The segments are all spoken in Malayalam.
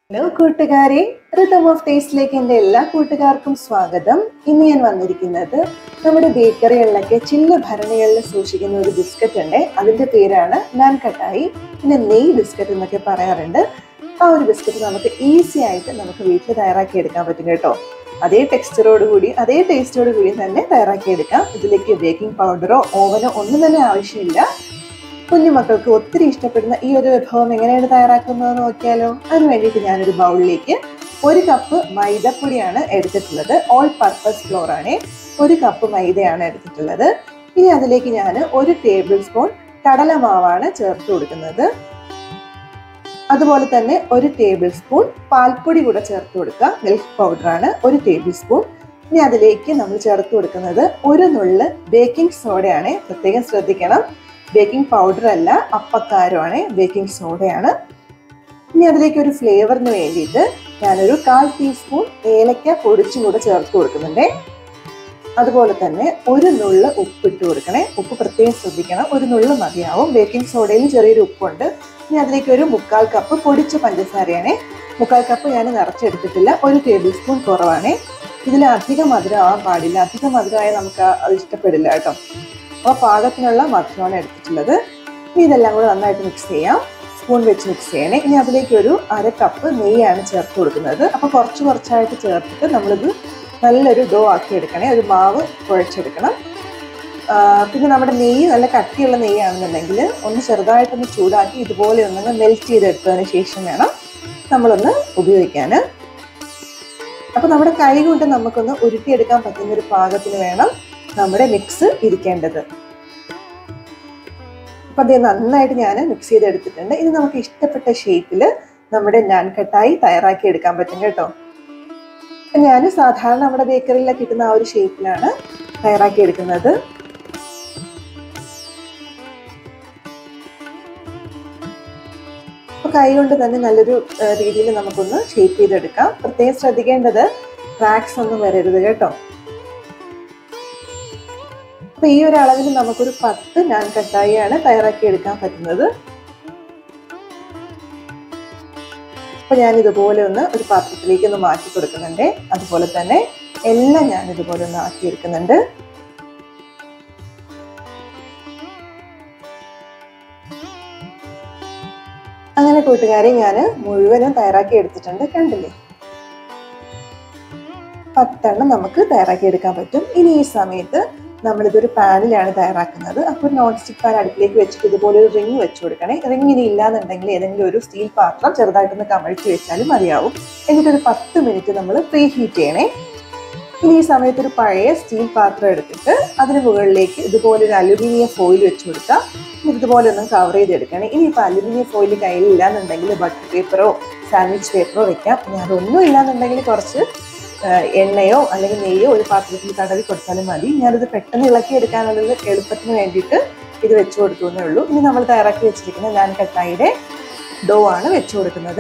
ഹലോ കൂട്ടുകാരെ റിതം ഓഫ് ടേസ്റ്റിലേക്ക് എൻ്റെ എല്ലാ കൂട്ടുകാർക്കും സ്വാഗതം ഇന്ന് ഞാൻ വന്നിരിക്കുന്നത് നമ്മുടെ ബേക്കറികളിലൊക്കെ ചില്ല ഭരണികളിൽ സൂക്ഷിക്കുന്ന ഒരു ബിസ്ക്കറ്റ് ഉണ്ട് അതിൻ്റെ പേരാണ് നാൻ കട്ടായി പിന്നെ നെയ് ബിസ്ക്കറ്റ് എന്നൊക്കെ പറയാറുണ്ട് ആ ഒരു ബിസ്ക്കറ്റ് നമുക്ക് ഈസി ആയിട്ട് നമുക്ക് വീട്ടിൽ തയ്യാറാക്കി എടുക്കാൻ പറ്റും കേട്ടോ അതേ ടെക്സ്ചറോട് കൂടി അതേ ടേസ്റ്റോട് കൂടി തന്നെ തയ്യാറാക്കി എടുക്കാം ഇതിലേക്ക് ബേക്കിംഗ് പൗഡറോ ഓവനോ ഒന്നും തന്നെ ആവശ്യമില്ല കുഞ്ഞുമക്കൾക്ക് ഒത്തിരി ഇഷ്ടപ്പെടുന്ന ഈ ഒരു വിഭവം എങ്ങനെയാണ് തയ്യാറാക്കുന്നതെന്ന് നോക്കിയാലോ അതിന് വേണ്ടിയിട്ട് ഞാനൊരു ബൗളിലേക്ക് ഒരു കപ്പ് മൈദപ്പൊടിയാണ് എടുത്തിട്ടുള്ളത് ഓൾ പർപ്പസ് ഫ്ലോർ ആണ് ഒരു കപ്പ് മൈദയാണ് എടുത്തിട്ടുള്ളത് ഇനി അതിലേക്ക് ഞാൻ ഒരു ടേബിൾ സ്പൂൺ കടലമാവാണ് ചേർത്ത് കൊടുക്കുന്നത് അതുപോലെ തന്നെ ഒരു ടേബിൾ സ്പൂൺ പാൽപ്പൊടി കൂടെ ചേർത്ത് കൊടുക്കുക മിൽക്ക് പൗഡറാണ് ഒരു ടേബിൾ സ്പൂൺ ഇനി അതിലേക്ക് നമ്മൾ ചേർത്ത് കൊടുക്കുന്നത് ഒരു നുള്ള് ബേക്കിംഗ് സോഡയാണ് പ്രത്യേകം ശ്രദ്ധിക്കണം ബേക്കിംഗ് പൗഡർ അല്ല അപ്പക്കാരമാണ് ബേക്കിംഗ് സോഡയാണ് ഇനി അതിലേക്ക് ഒരു ഫ്ലേവറിന് വേണ്ടിയിട്ട് ഞാനൊരു കാൽ ടീസ്പൂൺ ഏലക്ക പൊടിച്ചും കൂടെ ചേർത്ത് കൊടുക്കുന്നുണ്ട് അതുപോലെ തന്നെ ഒരു നുള്ള് ഉപ്പ് ഇട്ട് കൊടുക്കണേ ഉപ്പ് പ്രത്യേകം ശ്രദ്ധിക്കണം ഒരു നുള്ള് മതിയാവും ബേക്കിംഗ് സോഡയിൽ ചെറിയൊരു ഉപ്പുണ്ട് ഇനി അതിലേക്ക് ഒരു മുക്കാൽ കപ്പ് പൊടിച്ച പഞ്ചസാരയാണ് മുക്കാൽ കപ്പ് ഞാൻ നിറച്ചെടുത്തിട്ടില്ല ഒരു ടേബിൾ സ്പൂൺ കുറവാണ് ഇതിൽ അധികം മധുരം ആവാൻ പാടില്ല അധികം മധുരമായ നമുക്ക് അത് ഇഷ്ടപ്പെടില്ല കേട്ടോ അപ്പോൾ പാകത്തിനുള്ള മധുരമാണ് എടുത്തിട്ടുള്ളത് ഇനി ഇതെല്ലാം കൂടെ നന്നായിട്ട് മിക്സ് ചെയ്യാം സ്പൂൺ വെച്ച് മിക്സ് ചെയ്യണേ ഇനി അതിലേക്ക് ഒരു അര കപ്പ് നെയ്യാണ് ചേർത്ത് കൊടുക്കുന്നത് അപ്പോൾ കുറച്ച് കുറച്ചായിട്ട് ചേർത്തിട്ട് നമ്മളിത് നല്ലൊരു ഡോ ആക്കി എടുക്കണേ ഒരു മാവ് കുഴച്ചെടുക്കണം പിന്നെ നമ്മുടെ നെയ്യ് നല്ല കട്ടിയുള്ള നെയ്യാണെന്നുണ്ടെങ്കിൽ ഒന്ന് ചെറുതായിട്ടൊന്ന് ചൂടാക്കി ഇതുപോലെ ഒന്ന് മെൽറ്റ് ചെയ്തെടുത്തതിന് ശേഷം വേണം നമ്മളൊന്ന് ഉപയോഗിക്കാൻ അപ്പോൾ നമ്മുടെ കൈ കൊണ്ട് നമുക്കൊന്ന് ഉരുട്ടിയെടുക്കാൻ പറ്റുന്ന ഒരു പാകത്തിന് വേണം നമ്മുടെ മിക്സ് ഇരിക്കേണ്ടത് അപ്പം അത് നന്നായിട്ട് ഞാൻ മിക്സ് ചെയ്തെടുത്തിട്ടുണ്ട് ഇത് നമുക്ക് ഇഷ്ടപ്പെട്ട ഷേപ്പിൽ നമ്മുടെ ഞാൻ കട്ടായി തയ്യാറാക്കി എടുക്കാൻ പറ്റും കേട്ടോ ഞാൻ സാധാരണ നമ്മുടെ ബേക്കറിയിലൊക്കെ കിട്ടുന്ന ആ ഒരു ഷേപ്പിലാണ് തയ്യാറാക്കി എടുക്കുന്നത് അപ്പോൾ കൈ കൊണ്ട് തന്നെ നല്ലൊരു രീതിയിൽ നമുക്കൊന്ന് ഷേപ്പ് ചെയ്തെടുക്കാം പ്രത്യേകം ശ്രദ്ധിക്കേണ്ടത് ക്രാക്സ് ഒന്നും വരരുത് കേട്ടോ അപ്പൊ ഈ ഒരു അളവിൽ നമുക്കൊരു പത്ത് ഞാൻ കട്ടായിയാണ് തയ്യാറാക്കി എടുക്കാൻ പറ്റുന്നത് അപ്പൊ ഞാൻ ഇതുപോലെ ഒന്ന് ഒരു പാത്രത്തിലേക്ക് ഒന്ന് മാറ്റി കൊടുക്കുന്നുണ്ട് അതുപോലെ തന്നെ എല്ലാം ഞാൻ ഇതുപോലെ ഒന്ന് ആക്കി എടുക്കുന്നുണ്ട് അങ്ങനെ കൂട്ടുകാരെ ഞാൻ മുഴുവനും തയ്യാറാക്കി എടുത്തിട്ടുണ്ട് കണ്ടില്ലേ പത്തെണ്ണം നമുക്ക് തയ്യാറാക്കി എടുക്കാൻ പറ്റും ഇനി ഈ സമയത്ത് നമ്മളിതൊരു പാനിലാണ് തയ്യാറാക്കുന്നത് അപ്പോൾ നോൺ സ്റ്റിക്ക് പാൻ അടുപ്പിലേക്ക് വെച്ചിട്ട് ഇതുപോലെ ഒരു റിങ് വെച്ച് കൊടുക്കണേ റിങ് ഇനി ഇല്ലാന്നുണ്ടെങ്കിൽ ഏതെങ്കിലും ഒരു സ്റ്റീൽ പാത്രം ചെറുതായിട്ടൊന്ന് കമഴ്ത്തി വെച്ചാലും മതിയാവും എന്നിട്ടൊരു പത്ത് മിനിറ്റ് നമ്മൾ പ്രീ ഹീറ്റ് ചെയ്യണേ ഇനി ഈ സമയത്ത് ഒരു പഴയ സ്റ്റീൽ പാത്രം എടുത്തിട്ട് അതിന് മുകളിലേക്ക് ഇതുപോലെ ഒരു അലുമിനിയം ഫോയിൽ വെച്ച് കൊടുക്കാം ഇതുപോലെ ഒന്നും കവർ ചെയ്തെടുക്കണേ ഇനി ഇപ്പോൾ അലുമിനിയം ഫോയിൽ കയ്യിലില്ല എന്നുണ്ടെങ്കിൽ ബട്ടർ പേപ്പറോ സാൻഡ്വിച്ച് പേപ്പറോ വെക്കാം ഇനി അതൊന്നും ഇല്ലാന്നുണ്ടെങ്കിൽ കുറച്ച് എണ്ണയോ അല്ലെങ്കിൽ നെയ്യോ ഒരു പാത്രത്തിൽ തടവി കൊടുത്താലും മതി ഞാനിത് പെട്ടെന്ന് ഇളക്കി എടുക്കാനുള്ളത് എളുപ്പത്തിന് വേണ്ടിയിട്ട് ഇത് വെച്ച് കൊടുത്തു എന്നേ ഉള്ളൂ ഇനി നമ്മൾ തയ്യാറാക്കി വെച്ചിരിക്കുന്ന ഞാൻ കട്ടായിയുടെ ഡോ ആണ് വെച്ച് കൊടുക്കുന്നത്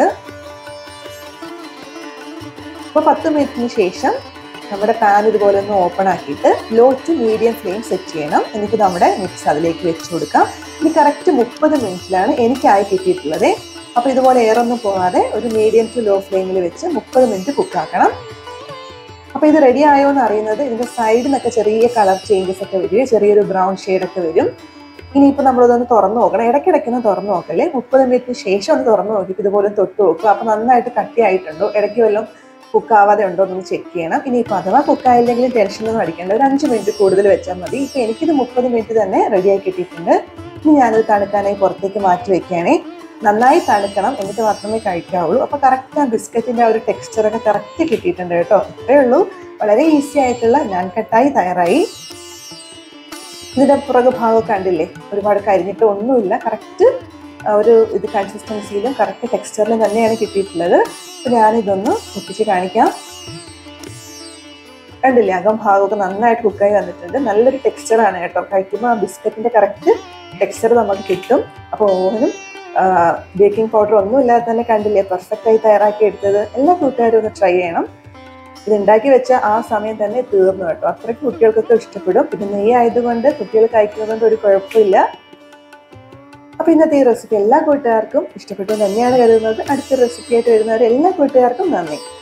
അപ്പോൾ പത്ത് മിനിറ്റിന് ശേഷം നമ്മുടെ പാൻ ഇതുപോലെ ഒന്ന് ഓപ്പൺ ആക്കിയിട്ട് low to medium flame set ചെയ്യണം എന്നിട്ട് നമ്മുടെ മിക്സ് അതിലേക്ക് വെച്ച് കൊടുക്കാം ഇനി കറക്റ്റ് മുപ്പത് മിനിറ്റിലാണ് എനിക്കായി കിട്ടിയിട്ടുള്ളത് അപ്പോൾ ഇതുപോലെ എയറൊന്നും പോകാതെ ഒരു മീഡിയം ടു ലോ ഫ്ലെയിമിൽ വെച്ച് മുപ്പത് മിനിറ്റ് കുക്കാക്കണം അപ്പോൾ ഇത് റെഡി ആയോ എന്ന് അറിയുന്നത് ഇതിൻ്റെ സൈഡിൽ നിന്നൊക്കെ ചെറിയ കളർ ചേഞ്ചസ് ഒക്കെ വരും ചെറിയൊരു ബ്രൗൺ ഷെയ്ഡൊക്കെ വരും ഇനിയിപ്പോൾ നമ്മളിതൊന്ന് തുറന്നു നോക്കണം ഇടയ്ക്കിടയ്ക്കൊന്ന് തുറന്നു നോക്കല്ലേ മുപ്പത് മിനിറ്റിന് ശേഷം ഒന്ന് തുറന്നു നോക്കിയിട്ട് ഇതുപോലെ തൊട്ട് നോക്കുക അപ്പോൾ നന്നായിട്ട് കട്ടിയായിട്ടുണ്ടോ ഇടയ്ക്ക് വല്ലതും കുക്കാവാതെ ഉണ്ടോ എന്ന് ചെക്ക് ചെയ്യണം ഇനിയിപ്പോൾ അഥവാ കുക്കായില്ലെങ്കിലും ടെൻഷനൊന്നും അടിക്കേണ്ട ഒരു അഞ്ച് മിനിറ്റ് കൂടുതൽ വെച്ചാൽ മതി ഇപ്പോൾ എനിക്കിത് മുപ്പത് മിനിറ്റ് തന്നെ റെഡിയായി കിട്ടിയിട്ടുണ്ട് ഇനി ഞാനത് തണുക്കാനായി പുറത്തേക്ക് മാറ്റി വെക്കുകയാണേ നന്നായി തണുക്കണം എന്നിട്ട് മാത്രമേ കഴിക്കാവുള്ളൂ അപ്പോൾ കറക്റ്റ് ആ ബിസ്ക്കറ്റിൻ്റെ ആ ഒരു ടെക്സ്ചറൊക്കെ കറക്റ്റ് കിട്ടിയിട്ടുണ്ട് കേട്ടോ ഇത്രയേ ഉള്ളൂ വളരെ ഈസി ആയിട്ടുള്ള ഞാൻ കട്ടായി തയ്യാറായി ഇതിൻ്റെ പുറകു ഭാഗമൊക്കെ കണ്ടില്ലേ ഒരുപാട് കരിഞ്ഞിട്ട് ഒന്നുമില്ല കറക്റ്റ് ഒരു ഇത് കൺസിസ്റ്റൻസിയിലും കറക്റ്റ് ടെക്സ്ചറിലും തന്നെയാണ് കിട്ടിയിട്ടുള്ളത് അപ്പോൾ ഞാനിതൊന്ന് പൊട്ടിച്ച് കാണിക്കാം കണ്ടില്ലേ അകം ഭാഗമൊക്കെ നന്നായിട്ട് കുക്കായി വന്നിട്ടുണ്ട് നല്ലൊരു ടെക്സ്ചറാണ് കേട്ടോ കഴിക്കുമ്പോൾ ആ ബിസ്ക്കറ്റിൻ്റെ കറക്റ്റ് ടെക്സ്ചർ നമുക്ക് കിട്ടും അപ്പോൾ ഓവനും ബേക്കിംഗ് പൗഡർ ഒന്നും ഇല്ലാതെ തന്നെ കണ്ടില്ലേ പെർഫെക്റ്റ് ആയി തയ്യാറാക്കി എടുത്തത് എല്ലാ കൂട്ടുകാരും ഒന്ന് ട്രൈ ചെയ്യണം ഇത് ഉണ്ടാക്കി വെച്ച ആ സമയം തന്നെ തീർന്നു കേട്ടോ അത്രയ്ക്ക് കുട്ടികൾക്കൊക്കെ ഇഷ്ടപ്പെടും ഇത് നെയ്യ് ആയതുകൊണ്ട് കുട്ടികൾ കഴിക്കുന്നത് കൊണ്ട് ഒരു കുഴപ്പമില്ല അപ്പോൾ ഇന്നത്തെ ഈ റെസിപ്പി എല്ലാ കൂട്ടുകാർക്കും ഇഷ്ടപ്പെട്ടു തന്നെയാണ് കരുതുന്നത് അടുത്ത റെസിപ്പി ആയിട്ട് വരുന്നവർ എല്ലാ കൂട്ടുകാർക്കും നന്ദി